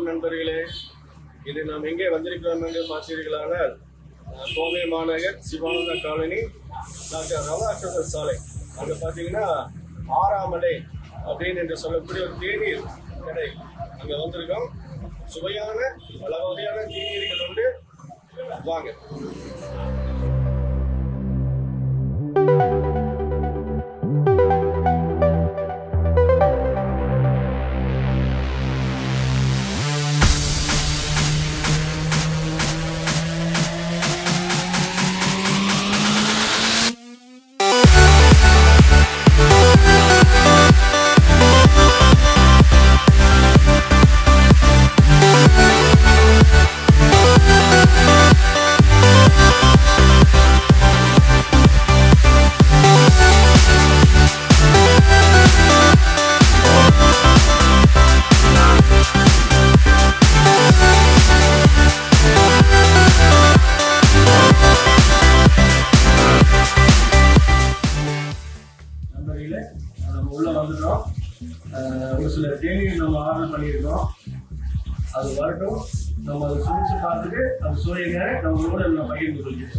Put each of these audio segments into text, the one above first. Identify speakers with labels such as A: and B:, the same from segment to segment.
A: வணக்கம் நண்பர்களே இது நாம் எங்கே வந்திருக்கிறோம் என்று பார்த்தீர்களானால் அஹ், கோவை மாநகர் சிவானந்த காலனி டாக்டர் ரவாசந்தர் சாலை அங்கே பார்த்தீங்கன்னா ஆறாமலை அப்படின்னு என்று சொல்லக்கூடிய ஒரு தேநீர் கடை அங்கே வந்திருக்கோம் சுவையான பல வகையான தேநீர்கள் உண்டு வாங்க நண்பர்களே நம்ம உள்ள வந்துட்டோம் அஹ் ஒரு சில தேநீர் நம்ம ஆர்டர் பண்ணியிருக்கோம் அது வரட்டும் நம்ம அதை சுழிச்சு பார்த்துட்டு அது சுவைங்க நம்ம கூட நம்ம பகிர்ந்து கொள்கிறோம்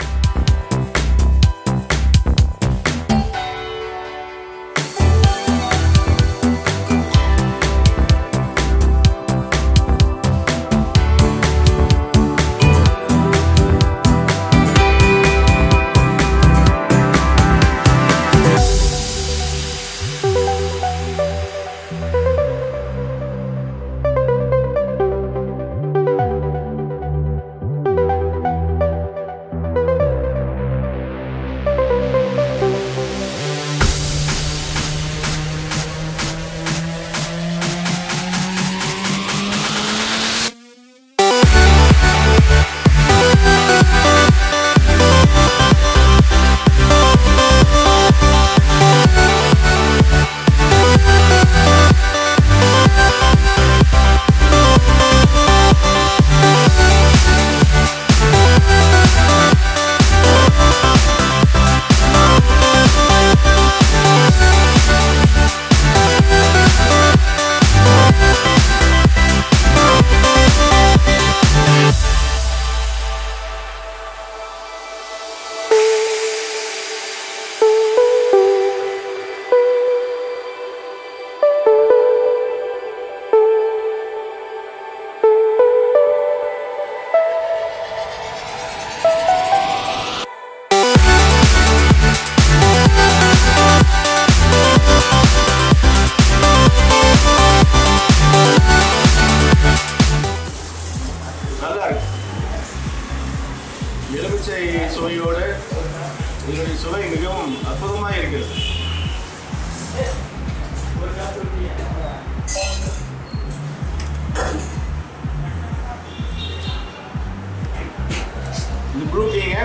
A: நல்லா இருக்கு எலுமிச்சை சுவையோடு இதனுடைய சுவை மிகவும் அற்புதமாக இருக்கிறது இது ப்ளூ டீங்க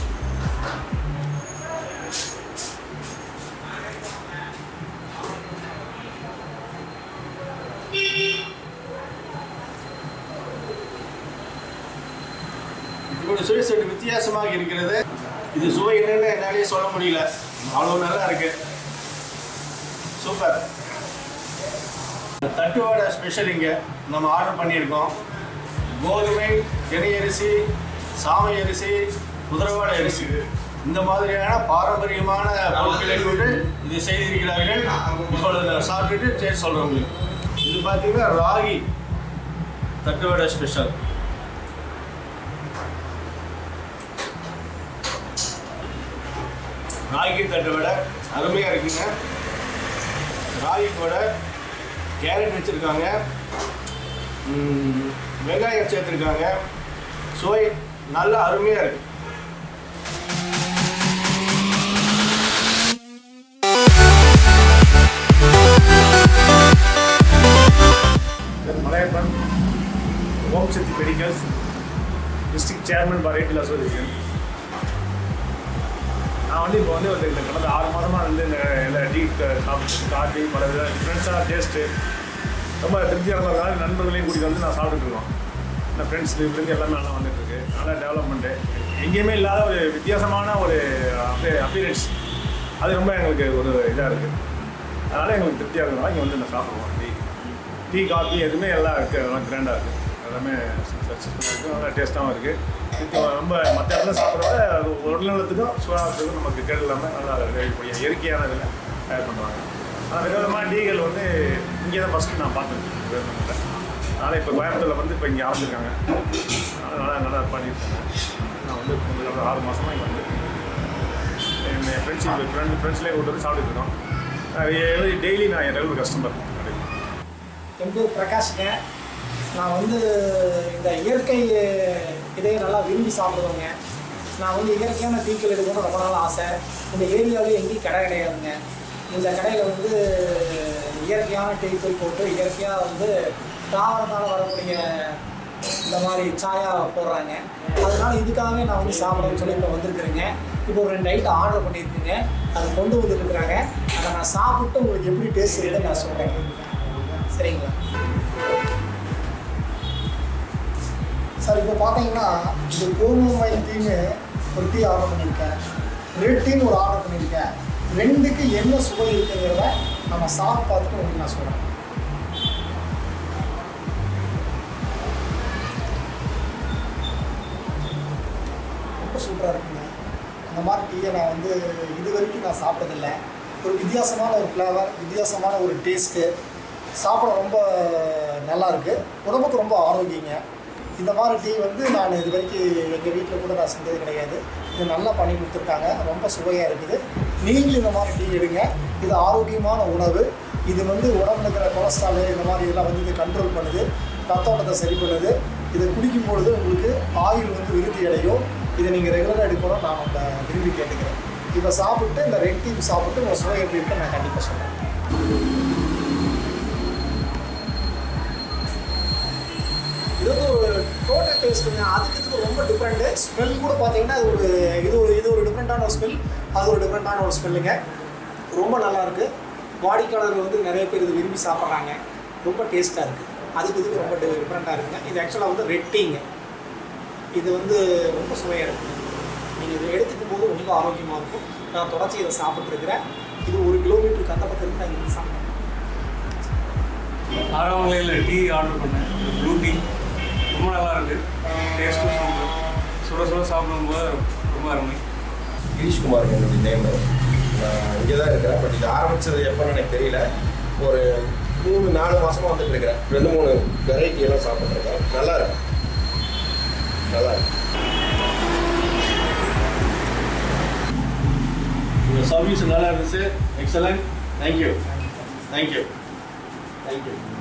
A: இதோட சுவை சற்று வித்தியாசமாக இருக்கிறது இது சுவை என்னன்னு என்னாலே சொல்ல முடியல அவ்வளோ நல்லா இருக்கு சூப்பர் தட்டுவாடை ஸ்பெஷல் இங்கே நம்ம ஆர்டர் பண்ணியிருக்கோம் கோதுமை தினை அரிசி சாமை அரிசி குதிரவாடை அரிசி இந்த மாதிரியான பாரம்பரியமான பொருட்களை கொண்டு இது செய்திருக்கிறார்கள் இப்பொழுது நான் சாப்பிட்டுட்டு சரி சொல்கிறேன் உங்களுக்கு இது பார்த்தீங்கன்னா ராகி தட்டுவடை ஸ்பெஷல் ராகி தட்டை விட அருமையாக இருக்குங்க ராகி கூட கேரட் வச்சுருக்காங்க வெங்காயம் சேர்த்துருக்காங்க சுவை நல்லா அருமையாக இருக்கு
B: Malayappan Om Sakthi medicals district chairman for ரேட்டில் அசோசியேஷன் நான் வந்து இப்போ வந்து ஒரு இந்த கடந்த ஆறு மாதமாக வந்து இந்த இந்த டீ சாப்பிட்டு காஃபி பல வித டிஃப்ரெண்ட்ஸாக டேஸ்ட்டு ரொம்ப திருப்திகரமாக இருக்கிறாங்க நண்பர்களையும் கூட்டிகிட்டு வந்து நான் சாப்பிட்டுட்டு இருக்கோம் இந்த ஃப்ரெண்ட்ஸ் இதுலேருந்து எல்லாமே நல்லா வந்துட்டுருக்கு நல்லா டெவலப்மெண்ட்டு எங்கேயுமே இல்லாத ஒரு வித்தியாசமான ஒரு அப்பியரன்ஸ் அது ரொம்ப எங்களுக்கு ஒரு இதாக இருக்குது அதனால் எங்களுக்கு திருப்தியாக இருக்கிறனால இங்கே வந்து நான் சாப்பிடுவோம் டீ டீ காஃபி எதுவுமே எல்லாம் இருக்குது எல்லாம் கிராண்டாக இருக்குது எல்லாமே சக்ஸஸ்ஃபுல்லாக இருக்குது நல்லா டேஸ்ட்டாகவும் இருக்குது இப்போ நம்ம மற்ற இடத்துல சாப்பிட்றத அது உடல்நலத்துக்கும் சுகாதாரத்துக்கும் நமக்கு கேடு இல்லாமல் நல்லா இருக்கக்கூடிய இயற்கையான இதில் தயார் பண்ணுவாங்க ஆனால் விதவிதமான டீகள் வந்து இங்கே தான் ஃபஸ்ட்டு நான் பார்த்துருக்கேன் விதவிதமாக அதனால் இப்போ கோயம்புத்தூரில் வந்து இப்போ இங்கே ஆரம்பிச்சிருக்காங்க அதனால் நல்லா நல்லா பண்ணியிருக்காங்க நான் வந்து கொஞ்சம் ஒரு ஆறு மாதமாக இங்கே வந்து என் ஃப்ரெண்ட்ஸ் ஃப்ரெண்ட் ஃப்ரெண்ட்ஸ்லேயே கொண்டு வந்து சாப்பிட்டுட்டு இருக்கோம் டெய்லி நான் என் ரெகுலர் கஸ்டமர்
C: என் பேர் பிரகாஷ்ங்க நான் வந்து இந்த இயற்கை இதையே நல்லா விரும்பி சாப்பிடுவேங்க நான் வந்து இயற்கையான டீக்கள் எடுக்கணும்னு ரொம்ப நாள் ஆசை இந்த ஏரியாவிலே எங்கேயும் கடை கிடையாதுங்க இந்த கடையில் வந்து இயற்கையான டீக்கள் போட்டு இயற்கையாக வந்து தாவரத்தால் வரக்கூடிய இந்த மாதிரி சாயா போடுறாங்க அதனால இதுக்காகவே நான் வந்து சாப்பிடணும்னு சொல்லி இப்போ வந்திருக்கிறேங்க இப்போ ஒரு ரெண்டு ஐட்டம் ஆர்டர் பண்ணியிருக்கேங்க அதை கொண்டு வந்துருக்குறாங்க அதை நான் சாப்பிட்டு உங்களுக்கு எப்படி டேஸ்ட் இருக்குன்னு நான் சொல்கிறேன் சரிங்களா சார் இப்போ பார்த்தீங்கன்னா இது கோமோமைல் டீன்னு ஒரு டீ ஆர்டர் பண்ணியிருக்கேன் ரெட் டீன்னு ஒரு ஆர்டர் பண்ணியிருக்கேன் ரெண்டுக்கு என்ன சுவை இருக்குங்கிறத நம்ம சாப்பிட்டு பார்த்துட்டு உங்களுக்கு நான் சொல்கிறேன் ரொம்ப சூப்பராக இருக்குங்க அந்த மாதிரி டீயை நான் வந்து இது வரைக்கும் நான் சாப்பிட்டதில்லை ஒரு வித்தியாசமான ஒரு ஃப்ளேவர் வித்தியாசமான ஒரு டேஸ்ட்டு சாப்பிட ரொம்ப நல்லா இருக்கு உடம்புக்கு ரொம்ப ஆரோக்கியங்க இந்த மாதிரி டீ வந்து நான் இது வரைக்கும் எங்கள் வீட்டில் கூட நான் செஞ்சது கிடையாது இது நல்லா பண்ணி கொடுத்துருக்காங்க ரொம்ப சுவையாக இருக்குது நீங்களும் இந்த மாதிரி டீ எடுங்க இது ஆரோக்கியமான உணவு இது வந்து உடம்புல இருக்கிற கொலஸ்ட்ரால் இந்த மாதிரி இதெல்லாம் வந்து இது கண்ட்ரோல் பண்ணுது ரத்த ஓட்டத்தை சரி பண்ணுது இதை குடிக்கும் பொழுது உங்களுக்கு ஆயுள் வந்து விருத்தி அடையும் இதை நீங்கள் ரெகுலராக எடுக்கணும் நான் உங்களை விரும்பி கேட்டுக்கிறேன் இப்போ சாப்பிட்டு இந்த ரெட் டீ சாப்பிட்டு உங்கள் சுவை எப்படி இருக்குன்னு நான் கண்டிப்பாக சொல்கிறேன் இது வந்து ஒரு டோட்டல் டேஸ்ட்டுங்க அதுக்கு இதுக்கு ரொம்ப டிஃப்ரெண்ட்டு ஸ்மெல் கூட பார்த்தீங்கன்னா இது ஒரு இது ஒரு இது ஒரு டிஃப்ரெண்ட்டான ஒரு ஸ்மெல் அது ஒரு டிஃப்ரெண்ட்டான ஒரு ஸ்மெல்லுங்க ரொம்ப நல்லா இருக்கு வாடிக்கையாளர்கள் வந்து நிறைய பேர் இது விரும்பி சாப்பிட்றாங்க ரொம்ப டேஸ்ட்டாக இருக்குது அதுக்கு இதுக்கு ரொம்ப டிஃப்ரெண்ட்டாக இருக்குங்க இது ஆக்சுவலாக வந்து ரெட் டீங்க இது வந்து ரொம்ப சுவையாக இருக்குது நீங்கள் இதை எடுத்துக்கும் போது ரொம்ப ஆரோக்கியமாக இருக்கும் நான் தொடர்ச்சி இதை சாப்பிட்ருக்கிறேன் இது ஒரு கிலோமீட்டருக்கு அந்த பக்கம் இருந்து நான் இங்கே சாப்பிட்டேன்
D: ஆறாம் நிலையில் டீ ஆர்டர் பண்ணேன் ப்ளூ டீ ரொம்ப நல்லா இருக்கு டேஸ்ட்டும் சூப்பர் சுட சுட சாப்பிடும்போது ரொம்ப அருமை
E: கிரீஷ்குமார் என்னுடைய நேம் நான் இங்கே தான் இருக்கிறேன் பட் இது ஆரம்பிச்சது எப்போன்னு எனக்கு தெரியல ஒரு மூணு நாலு மாசமா வந்துட்டு இருக்கிறேன் ரெண்டு மூணு வெரைட்டி எல்லாம் சாப்பிட்ருக்கேன் நல்லா இருக்கு நல்லா இருக்கு
A: உங்கள் சர்வீஸ் நல்லா இருந்துச்சு எக்ஸலண்ட் தேங்க்யூ தேங்க்யூ தேங்க்யூ